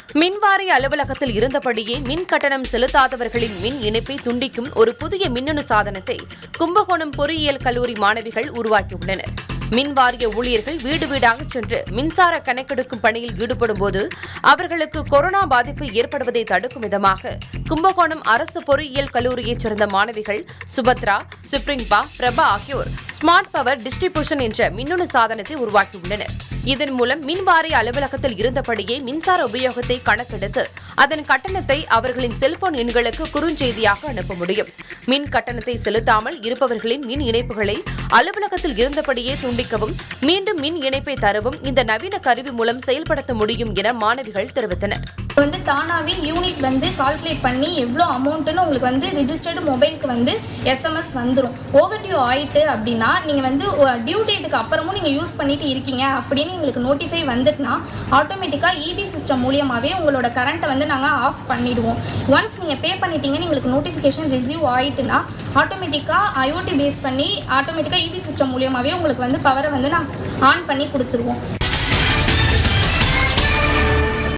மின்வாரிய அலுவலகத்தில் இருந்தபடியே மின் கட்டணம் செலுத்தாதவர்களின் மின் இணைப்பை துண்டிக்கும் ஒரு புதிய மின்னணு சாதனத்தை கும்பகோணம் பொறியியல் கல்லூரி மாணவிகள் உருவாக்கியுள்ளனர் மின் வாரிய ஊழியர்கள் வீடு வீடாக சென்று மின்சார கணக்கெடுக்கும் பணியில் ஈடுபடும் போது அவர்களுக்கு கொரோனா பாதிப்பு ஏற்படுவதை தடுக்கும் விதமாக கும்பகோணம் அரசு பொறியியல் கல்லூரியைச் சேர்ந்த மாணவிகள் சுபத்ரா சுப்ரிங்பா பிரபா ஆகியோர் ஸ்மார்ட் பவர் டிஸ்ட்ரிபியூஷன் என்ற மின்னணு சாதனத்தை உருவாக்கியுள்ளனர் இதன் மூலம் மின் வாரிய அலுவலகத்தில் இருந்தபடியே மின்சார உபயோகத்தை கணக்கெடுத்து அதன் கட்டணத்தை அவர்களின் செல்போன் எண்களுக்கு குறுஞ்செய்தியாக அனுப்ப முடியும் மின் கட்டணத்தை செலுத்தாமல் இருப்பவர்களின் மின் இணைப்புகளை அலுவலகத்தில் இருந்தபடியே துண்டிக்கவும் மீண்டும் மின் இணைப்பை தரவும் இந்த நவீன கருவி மூலம் செயல்படுத்த முடியும் என மாணவிகள் தெரிவித்தனர் இப்போ வந்து தானாவே யூனிட் வந்து கால்குலேட் பண்ணி எவ்வளோ அமௌண்ட்டுன்னு உங்களுக்கு வந்து ரிஜிஸ்டர்டு மொபைலுக்கு வந்து எஸ்எம்எஸ் வந்துடும் ஓவர் டியூ ஆயிட்டு அப்படின்னா நீங்கள் வந்து டியூ டேட்டுக்கு அப்புறமும் நீங்கள் யூஸ் பண்ணிட்டு இருக்கீங்க அப்படின்னு எங்களுக்கு நோட்டிஃபை வந்துட்டுனா ஆட்டோமேட்டிக்காக இபி சிஸ்டம் மூலியமாகவே உங்களோட கரண்ட்டை வந்து நாங்கள் ஆஃப் பண்ணிடுவோம் ஒன்ஸ் நீங்கள் பே பண்ணிட்டீங்கன்னு எங்களுக்கு நோட்டிஃபிகேஷன் ரிசீவ் ஆயிட்டுனா ஆட்டோமேட்டிக்காக ஐஓடி பேஸ் பண்ணி ஆட்டோமேட்டிக்காக இபி சிஸ்டம் மூலியமாகவே உங்களுக்கு வந்து பவரை வந்து நான் ஆன் பண்ணி கொடுத்துருவோம்